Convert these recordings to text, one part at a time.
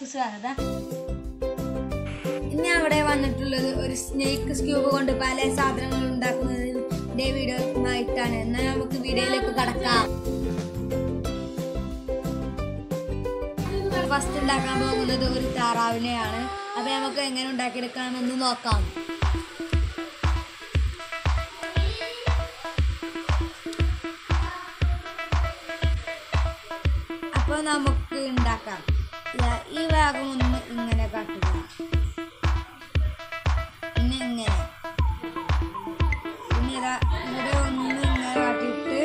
എല്ലാവർക്കും സ്വാഗതം ഇന്ന് അവിടെ വന്നിട്ടുള്ളത് ഒരു സ്നേക്ക് സ്ക്യൂബ് കൊണ്ട് പല സാധനങ്ങൾ ഉണ്ടാക്കുന്നതിന്റെ വീഡിയോ ആയിട്ടാണ് എന്നാൽ നമുക്ക് വീഡിയോയിലേക്ക് കടക്കാം ഫസ്റ്റ് ഉണ്ടാക്കാൻ പോകുന്നത് ഒരു താറാവിനെയാണ് അപ്പൊ നമുക്ക് എങ്ങനെ ഉണ്ടാക്കിയെടുക്കാമെന്ന് നോക്കാം അപ്പോൾ നമുക്ക് ഉണ്ടാക്കാം ഇതാ ഈ ഭാഗം ഒന്ന് ഇങ്ങനെ കാട്ടുക പിന്നെ ഇങ്ങനെ പിന്നെ ഇതാ ഇവിടെ ഒന്ന് ഇങ്ങനെ കാട്ടിയിട്ട്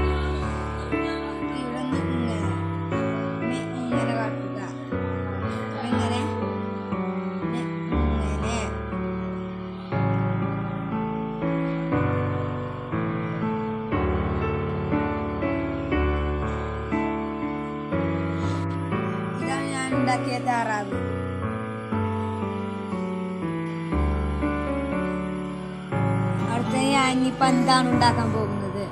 ഇവിടെ ഒന്ന് ഇങ്ങനെ പിന്നെ ഇങ്ങനെ കാട്ടുക പിന്നെ ഇങ്ങനെ പിന്നെ ഇങ്ങനെ ഇതാണ് ഞാൻ ഉണ്ടാക്കിയ താറാവ് അടുത്ത ഞാൻ ഇനിയിപ്പോൾ എന്താണ് ഉണ്ടാക്കാൻ പോകുന്നത്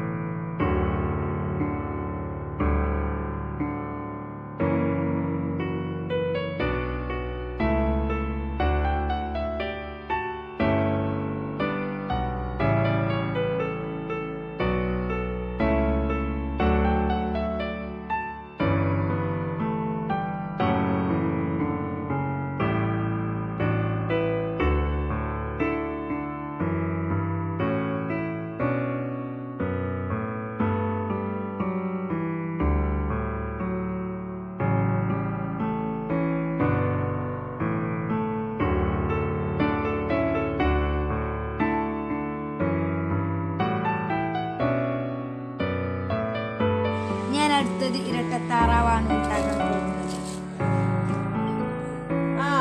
ഞാൻ അടുത്തത് ഇരട്ടത്താറാവാണ് ഉണ്ടാക്കാൻ പോകുന്നത് ആ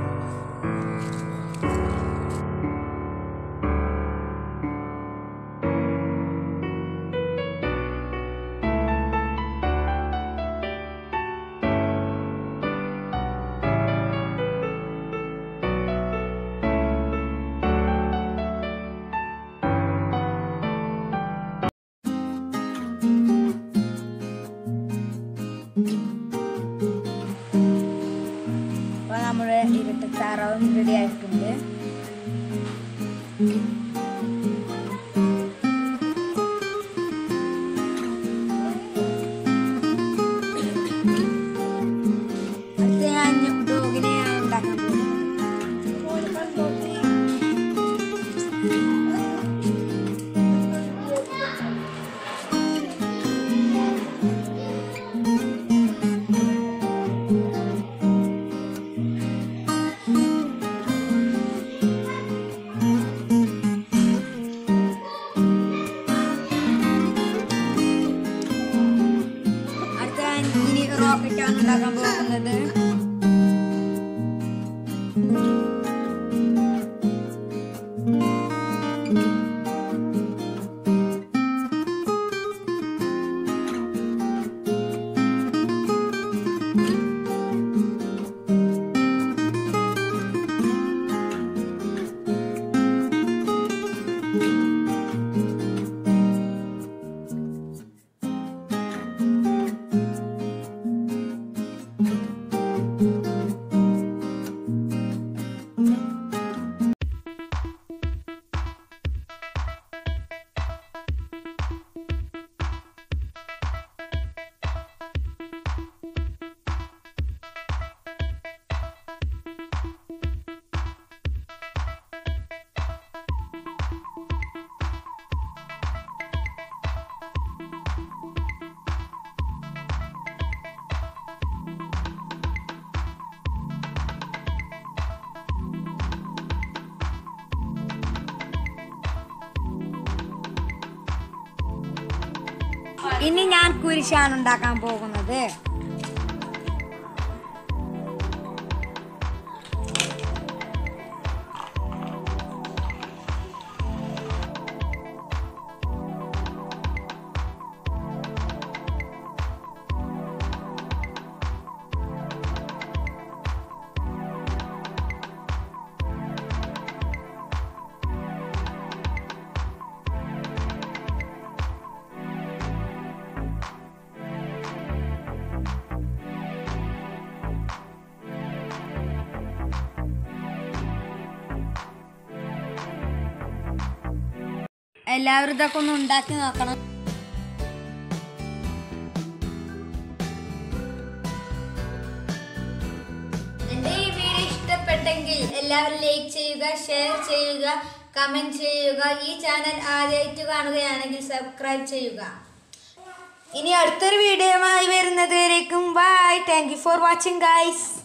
അപ്പോൾ നമ്മുടെ ഇരട്ടത്താറാവും റെഡി ആയിട്ടുണ്ട് അടുത്ത ഞാൻ ഡോഗിനെയാണ് ഉണ്ടാക്കാൻ പോകുന്നത് അടുത്ത ഞാൻ ഇനി റോക്കറ്റാണ് ഉണ്ടാക്കാൻ പോകുന്നത് ഇനി ഞാൻ കുരിശാണ് ഉണ്ടാക്കാൻ പോകുന്നത് എല്ലാവരും ഇതൊക്കെ ഒന്ന് ഉണ്ടാക്കി നോക്കണം എൻ്റെ ഈ വീഡിയോ ഇഷ്ടപ്പെട്ടെങ്കിൽ എല്ലാവരും ലൈക്ക് ചെയ്യുക ഷെയർ ചെയ്യുക കമൻറ്റ് ചെയ്യുക ഈ ചാനൽ ആദ്യമായിട്ട് കാണുകയാണെങ്കിൽ സബ്സ്ക്രൈബ് ചെയ്യുക ഇനി അടുത്തൊരു വീഡിയോയുമായി വരുന്നത് വരേക്കും bye thank you for watching guys